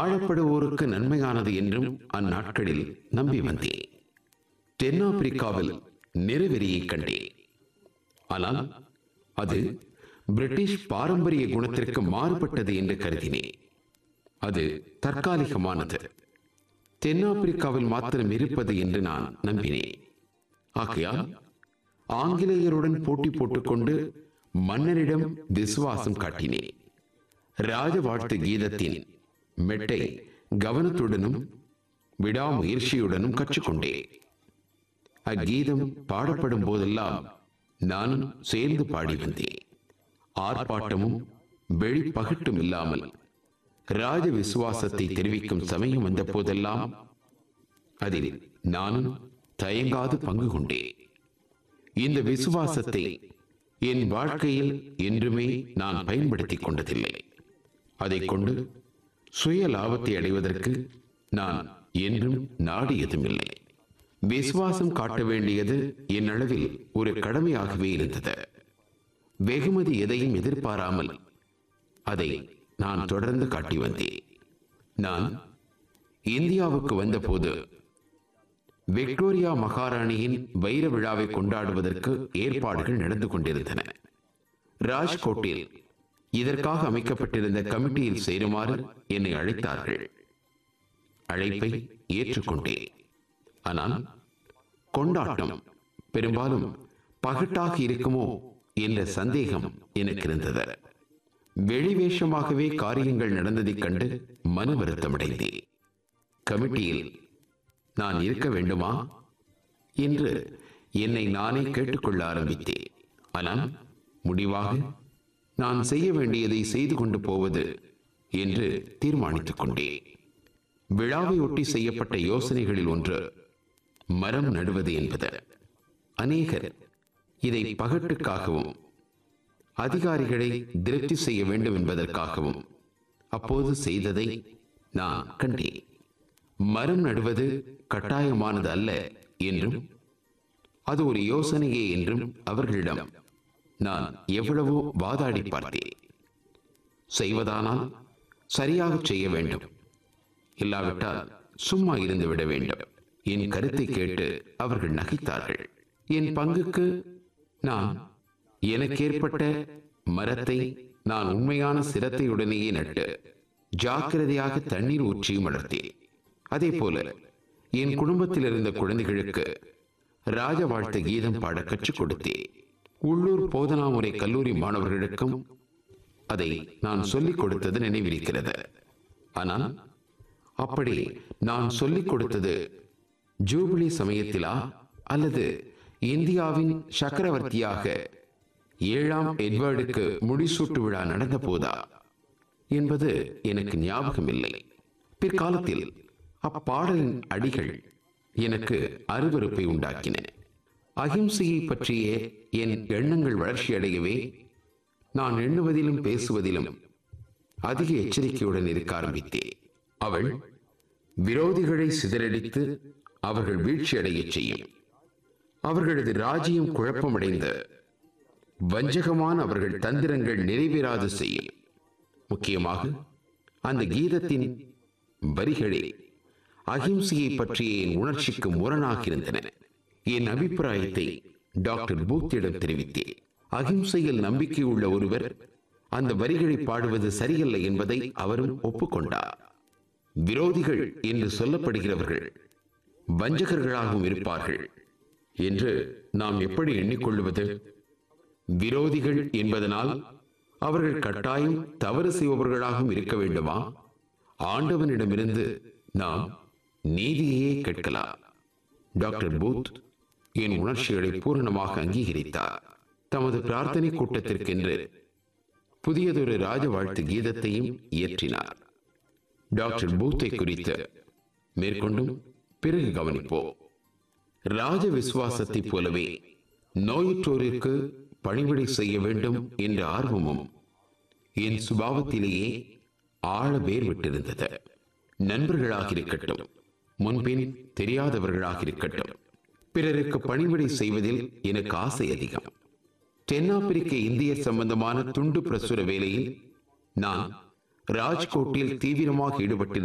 பாழப்படுவோருக்கு நன்மையானது என்றும் அந்நாட்களில் நம்பி வந்தேன் தென்னாப்பிரிக்காவில் நிறவெறியை கண்டேன் ஆனால் அது பிரிட்டிஷ் பாரம்பரிய குணத்திற்கு மாறுபட்டது என்று கருதினேன் அது தற்காலிகமானது தென்னாப்பிரிக்காவில் மாத்திரம் இருப்பது என்று நான் நம்பினேன் ஆகையால் ஆங்கிலேயருடன் போட்டி போட்டுக்கொண்டு மன்னரிடம் விசுவாசம் காட்டினேன் ராஜ வாழ்த்து கீதத்தின் மெட்டை கவனத்துடனும் விடாமுயற்சியுடனும் கற்றுக்கொண்டேன் அக்கீதம் பாடப்படும் போதெல்லாம் நானும் சேர்ந்து பாடி வந்தேன் ஆர்ப்பாட்டமும் வெளிப்பகட்டும் இல்லாமல் ராஜ விசுவாசத்தை தெரிவிக்கும் சமயம் வந்த போதெல்லாம் அதில் நானும் தயங்காது பங்கு கொண்டேன் இந்த விசுவாசத்தை என் வாழ்க்கையில் என்றுமே நான் பயன்படுத்திக் கொண்டதில்லை அதைக் கொண்டு சுய லாபத்தை அடைவதற்கு நான் என்றும் நாடியதும் இல்லை விசுவாசம் காட்ட வேண்டியது என் அளவில் ஒரு கடமையாகவே இருந்தது வெகுமதி எதையும் எதிர்பாராமல் அதை நான் தொடர்ந்து காட்டி வந்தேன் நான் இந்தியாவுக்கு வந்தபோது விக்டோரியா மகாராணியின் வைர விழாவை கொண்டாடுவதற்கு ஏற்பாடுகள் நடந்து கொண்டிருந்தன ராஜ்கோட்டில் இதற்காக அமைக்கப்பட்டிருந்த கமிட்டியில் சேருமாறு என்னை அழைத்தார்கள் அழைப்பை ஏற்றுக்கொண்டேன் ஆனால் கொண்டாட்டம் பெரும்பாலும் பகட்டாக இருக்குமோ என்ற சந்தேகம் எனக்கு இருந்தது வெளிவேஷமாகவே காரியங்கள் நடந்ததைக் கண்டு மன வருத்தமடைந்தேன் கமிட்டியில் நான் இருக்க வேண்டுமா என்று என்னை நானே கேட்டுக்கொள்ள ஆரம்பித்தேன் ஆனால் முடிவாக நான் செய்ய வேண்டியதை செய்து கொண்டு போவது என்று தீர்மானித்துக் கொண்டேன் விழாவை ஒட்டி செய்யப்பட்ட யோசனைகளில் ஒன்று மரம் நடுவது என்பது அநேகர் இதை பகட்டுக்காகவும் அதிகாரிகளை திருப்தி செய்ய வேண்டும் என்பதற்காகவும் அப்போது செய்ததை நான் கண்டேன் மரம் நடுவது கட்டாயமானது அல்ல என்றும் அது ஒரு யோசனையே என்றும் அவர்களிடம் நான் எவ்வளவோ வாதாடி பார்த்தேன் செய்வதானால் சரியாக செய்ய வேண்டும் இல்லாவிட்டால் சும்மா இருந்து விட வேண்டும் என் கருத்தை கேட்டு அவர்கள் நகைத்தார்கள் என் பங்குக்கு நான் எனக்கு ஏற்பட்ட மரத்தை நான் உண்மையான சிரத்தையுடனேயே நட்டு ஜாக்கிரதையாக தண்ணீர் ஊற்றியும் வளர்த்தேன் அதே போல என் குடும்பத்தில் இருந்த குழந்தைகளுக்கு ராஜ வாழ்த்து கீதம் பாட கற்றுக் கொடுத்தேன் உள்ளூர் போதனாமுறை கல்லூரி மாணவர்களுக்கும் அதை நான் சொல்லிக் கொடுத்தது நினைவிருக்கிறது ஆனால் அப்படி நான் சொல்லிக் கொடுத்தது ஜூபிலி சமயத்திலா அல்லது இந்தியாவின் சக்கரவர்த்தியாக ஏழாம் எட்வர்டுக்கு முடிசூட்டு விழா நடந்த போதா என்பது எனக்கு ஞாபகம் இல்லை பிற்காலத்தில் அப்பாடலின் அடிகள் எனக்கு அருவருப்பை உண்டாக்கின அகிம்சையை பற்றிய என் எண்ணங்கள் வளர்ச்சியடையவே நான் எண்ணுவதிலும் பேசுவதிலும் அதிக எச்சரிக்கையுடன் இருக்க ஆரம்பித்தேன் அவள் விரோதிகளை சிதறடித்து அவர்கள் வீழ்ச்சியடையச் செய்யும் அவர்களது ராஜ்யம் குழப்பமடைந்த வஞ்சகமான அவர்கள் தந்திரங்கள் நிறைவேறாது செய்யும் முக்கியமாக அந்த கீதத்தின் வரிகளே அகிம்சையை பற்றிய என் உணர்ச்சிக்கு முரணாக இருந்தன என் அபிப்பிராயத்தை டாக்டர் பூத்திடம் தெரிவித்தேன் அகிம்சையில் நம்பிக்கை உள்ள ஒருவர் அந்த வரிகளை பாடுவது சரியல்ல என்பதை அவரும் ஒப்புக்கொண்டார் விரோதிகள் என்று சொல்லப்படுகிறவர்கள் வஞ்சகர்களாகவும் இருப்பார்கள் என்று நாம் எப்படி எண்ணிக்கொள்வது விரோதிகள் என்பதனால் அவர்கள் கட்டாயம் தவறு செய்பவர்களாகவும் இருக்க வேண்டுமா ஆண்டவனிடமிருந்து நாம் நீதியையே கேட்கலாம் டாக்டர் பூத் என் உணர்ச்சிகளை பூரணமாக அங்கீகரித்தார் தமது பிரார்த்தனை கூட்டத்திற்கென்று புதியதொரு ராஜ வாழ்த்து கீதத்தையும் இயற்றினார் டாக்டர் பூத்தை குறித்து மேற்கொண்டும் பிறகு கவனிப்போம் ராஜ விசுவாசத்தைப் போலவே நோயுற்றோருக்கு பணிவிடை செய்ய வேண்டும் என்ற ஆர்வமும் என் சுபாவத்திலேயே ஆழ வேர் விட்டிருந்தது நண்பர்களாக இருக்கட்டும் முன்பின் தெரியாதவர்களாக இருக்கட்டும் பிறருக்கு பணிவிடை செய்வதில் எனக்கு ஆசை அதிகம் தென்னாப்பிரிக்க இந்தியர் சம்பந்தமான துண்டு பிரசுர வேலையில் நான் ராஜ்கோட்டில் தீவிரமாக ஈடுபட்டிருந்த